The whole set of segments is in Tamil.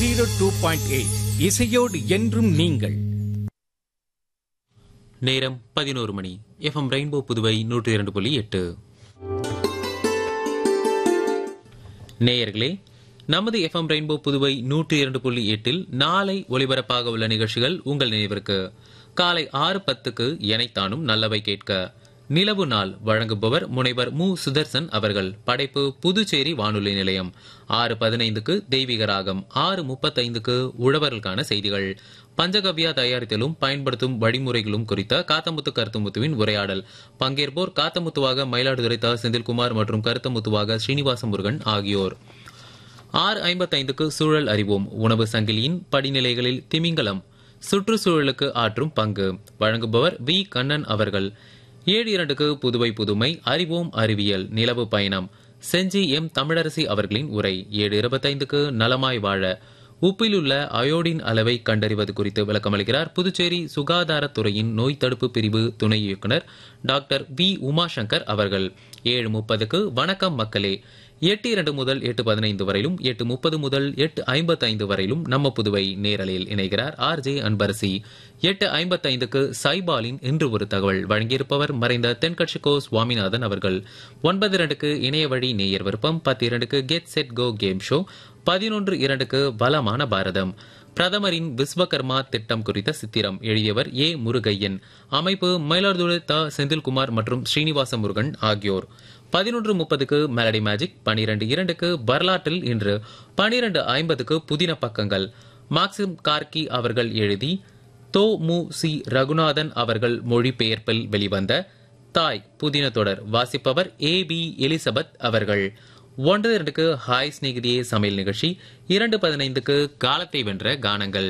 ஜீரோ டூ பாயிண்ட் எயிட் இசையோடு என்றும் நீங்கள் நேரம் பதினோரு மணி எஃப்எம் ரெயின்போ புதுவை நூற்றி இரண்டு புள்ளி எட்டு நேயர்களே நமது எஃப்எம் ரெயின்போ புதுவை நூற்றி இரண்டு புள்ளி எட்டில் நாளை ஒலிபரப்பாக உள்ள நிகழ்ச்சிகள் உங்கள் நினைவிற்கு காலை ஆறு பத்துக்கு எனைத்தானும் நல்லவை கேட்க நிலவு நாள் வழங்குபவர் முனைவர் மு சுதர்சன் அவர்கள் படைப்பு புதுச்சேரி வானொலி நிலையம் ஆறு பதினைந்துக்கு தெய்வீக ராகம் ஆறு முப்பத்தைந்துக்கு உழவர்களுக்கான செய்திகள் பஞ்சகவ்யா தயாரித்தலும் பயன்படுத்தும் வழிமுறைகளும் குறித்த காத்தமுத்து கருத்துமுத்துவின் உரையாடல் பங்கேற்போர் காத்தமுத்துவாக மயிலாடுதுறை த செந்தில்குமார் மற்றும் கருத்தமுத்துவாக ஸ்ரீனிவாச முருகன் ஆகியோர் ஆறு ஐம்பத்தைந்துக்கு சூழல் அறிவோம் உணவு சங்கிலியின் படிநிலைகளில் திமிங்கலம் சுற்றுச்சூழலுக்கு ஆற்றும் பங்கு வழங்குபவர் வி கண்ணன் அவர்கள் ஏழு இரண்டுக்கு புதுவை புதுமை அறிவோம் அறிவியல் நிலவு பயணம் செஞ்சி எம் தமிழரசி அவர்களின் உரை ஏழு இருபத்தைந்துக்கு நலமாய் வாழ உப்பில் உள்ள அயோடின் அளவை கண்டறிவது குறித்து விளக்கமளிக்கிறார் புதுச்சேரி சுகாதாரத்துறையின் நோய் தடுப்பு பிரிவு துணை இயக்குனர் டாக்டர் வி உமாசங்கர் அவர்கள் ஏழு முப்பதுக்கு வணக்கம் மக்களே எட்டு இரண்டு முதல் எட்டு பதினைந்து வரையிலும் எட்டு முப்பது முதல் எட்டு ஐம்பத்தைந்து வரையிலும் நம்ம புதுவை நேரலையில் இணைகிறார் ஆர் ஜே அன்பரசி எட்டு ஐம்பத்தைந்துக்கு சைபாலின் இன்று ஒரு தகவல் வழங்கியிருப்பவர் மறைந்த தென்கட்சிக்கோ சுவாமிநாதன் அவர்கள் ஒன்பது இரண்டுக்கு இணைய வழி நேயர் விருப்பம் பத்து இரண்டுக்கு get set go game show பதினொன்று இரண்டுக்கு பலமான பாரதம் பிரதமரின் விஸ்வகர்மா திட்டம் குறித்த சித்திரம் எழுதியவர் ஏ முருகையன் அமைப்பு மயிலாடுதுறை த செந்தில்குமார் மற்றும் ஸ்ரீனிவாச முருகன் ஆகியோர் பதினொன்று முப்பதுக்கு மெலடி மேஜிக் பனிரெண்டு இரண்டுக்கு வரலாற்றில் இன்று பனிரெண்டு ஐம்பதுக்கு புதின பக்கங்கள் மாக்சிம் கார்கி அவர்கள் எழுதி தோ மு சி ரகுநாதன் அவர்கள் மொழிபெயர்ப்பில் வெளிவந்த தாய் புதின தொடர் வாசிப்பவர் ஏ பி எலிசபெத் அவர்கள் ஒன்று இரண்டுக்கு ஹாய் ஸ்நேகிதியே சமையல் நிகழ்ச்சி இரண்டு பதினைந்துக்கு காலத்தை வென்ற கானங்கள்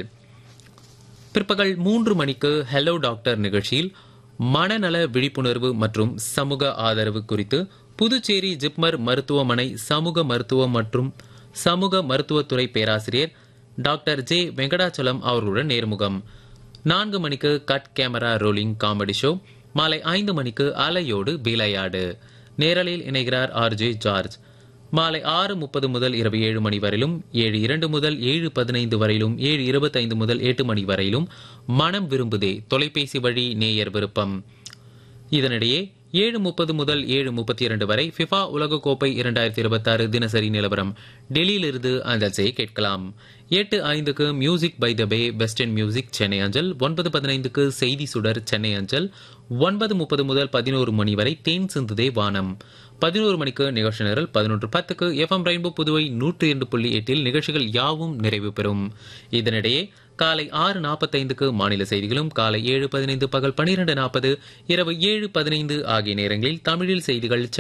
பிற்பகல் மூன்று மணிக்கு ஹலோ டாக்டர் நிகழ்ச்சியில் மனநல விழிப்புணர்வு மற்றும் சமூக ஆதரவு குறித்து புதுச்சேரி ஜிப்மர் மருத்துவமனை சமூக மருத்துவம் மற்றும் சமூக மருத்துவத்துறை பேராசிரியர் டாக்டர் ஜே வெங்கடாச்சலம் அவர்களுடன் நேர்முகம் நான்கு மணிக்கு cut camera rolling comedy show மாலை ஐந்து மணிக்கு அலையோடு விளையாடு நேரலில் இணைகிறார் ஆர் ஜே ஜார்ஜ் மாலை ஆறு முப்பது முதல் இரவு ஏழு மணி வரையிலும் ஏழு இரண்டு முதல் ஏழு பதினைந்து வரையிலும் ஏழு இருபத்தைந்து முதல் எட்டு மணி வரையிலும் மனம் விரும்புதே தொலைபேசி வழி நேயர் விருப்பம் இதனிடையே ஏழு முப்பது முதல் ஏழு முப்பத்தி இரண்டு வரை ஃபிஃபா உலகக்கோப்பை இரண்டாயிரத்தி இருபத்தாறு தினசரி நிலவரம் டெல்லியிலிருந்து அஞ்சல்சையை கேட்கலாம் எட்டு ஐந்துக்கு music by the bay western music Chennai அஞ்சல் ஒன்பது பதினைந்துக்கு செய்தி சுடர் சென்னை அஞ்சல் ஒன்பது முப்பது முதல் பதினோரு மணி வரை தேன் சிந்துதே வானம் பதினோரு மணிக்கு நிகழ்ச்சி நிரல் பதினொன்று பத்துக்கு எஃப்எம் ரெயின்போ புதுவை நூற்றி இரண்டு புள்ளி எட்டில் நிகழ்ச்சிகள் யாவும் நிறைவு பெறும் இதனிடையே காலை ஆறு நாற்பத்தைந்துக்கு மாநில செய்திகளும் காலை ஏழு பதினைந்து பகல் பனிரெண்டு நாற்பது இரவு ஏழு பதினைந்து ஆகிய நேரங்களில் தமிழில் செய்திகள்